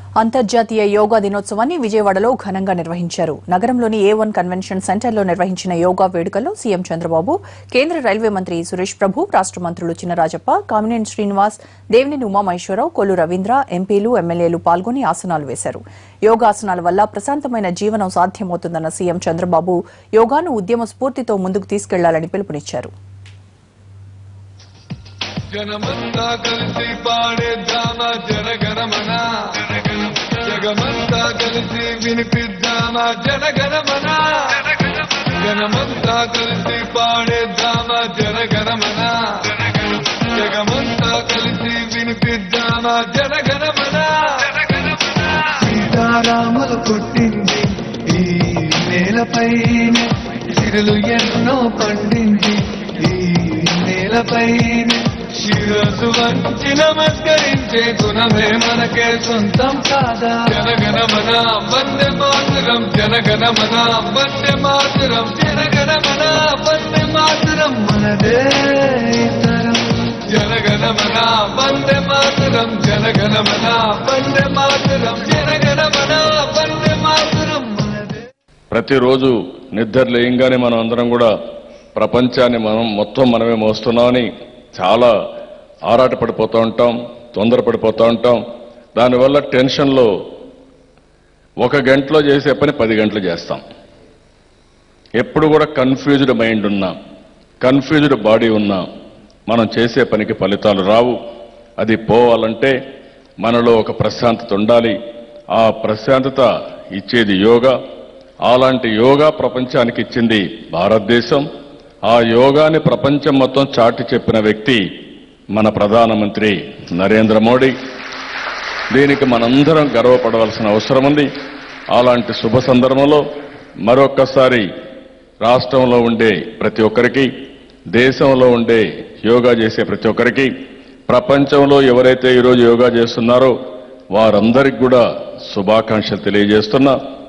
అంతర్జాతీయ యోగా దినోత్సవాన్ని విజయవాడలో ఘనంగా నిర్వహించారు నగరంలోని ఏ వన్ కన్వెన్షన్ సెంటర్లో నిర్వహించిన యోగా వేడుకల్లో సీఎం చంద్రబాబు కేంద్ర రైల్వే మంత్రి సురేష్ ప్రభు రాష్ట మంత్రులు చినరాజప్ప కామినేని శ్రీనివాస్ దేవినేని ఉమామహేశ్వరరావు కొల్లు రవీంద్ర ఎంపీలు ఎమ్మెల్యేలు పాల్గొని ఆసనాలు వేశారు యోగాసనాల వల్ల ప్రశాంతమైన జీవనం సాధ్యమవుతుందన్న సీఎం చంద్రబాబు యోగాను ఉద్యమ స్ఫూర్తితో ముందుకు తీసుకెళ్లాలని పిలుపునిచ్చారు జనమంతా కలిసి పాడేద్దామా జనగణమన జగమంతా కలిసి వినిపిద్దామా జనగణమన జనమంతా కలిసి పాడేద్దామా జనగణమన జగమంతా కలిసి వినిపిద్దామా జనగణమన సీతారాములు పుట్టింది ఈ నేలపైన సిరులు ఎన్నో పండింది ఈ నేలపైన శిరసు వంచి నమస్కరించే గుణమే మనకే సొంతం కాదా జనగణమన వందే మాతరం జనగణమన వందే మాతరం జనగణమన వందే మాతరం మనదే తరం జనగణమన వందే మాతరం జనగణమన వందే మాతరం జనగణమన వందే మాతరం మనదే ప్రతిరోజు నిద్ర లేయంగానే మనం అందరం కూడా ప్రపంచాన్ని మనం మొత్తం మనమే మోస్తున్నామని చాలా ఆరాటపడిపోతూ ఉంటాం తొందరపడిపోతూ ఉంటాం దానివల్ల టెన్షన్లో ఒక గంటలో చేసే పని పది గంటలు చేస్తాం ఎప్పుడు కూడా కన్ఫ్యూజ్డ్ మైండ్ ఉన్నా కన్ఫ్యూజ్డ్ బాడీ ఉన్నా మనం చేసే పనికి ఫలితాలు రావు అది పోవాలంటే మనలో ఒక ప్రశాంతత ఉండాలి ఆ ప్రశాంతత ఇచ్చేది యోగా అలాంటి యోగా ప్రపంచానికి ఇచ్చింది భారతదేశం ఆ యోగాని ప్రపంచం మొత్తం చాటి చెప్పిన వ్యక్తి మన ప్రధానమంత్రి నరేంద్ర మోడీ దీనికి మనందరం గర్వపడవలసిన అవసరం ఉంది అలాంటి శుభ సందర్భంలో మరొక్కసారి రాష్ట్రంలో ఉండే ప్రతి ఒక్కరికి దేశంలో ఉండే యోగా చేసే ప్రతి ఒక్కరికి ప్రపంచంలో ఎవరైతే ఈరోజు యోగా చేస్తున్నారో వారందరికి కూడా శుభాకాంక్షలు తెలియజేస్తున్నా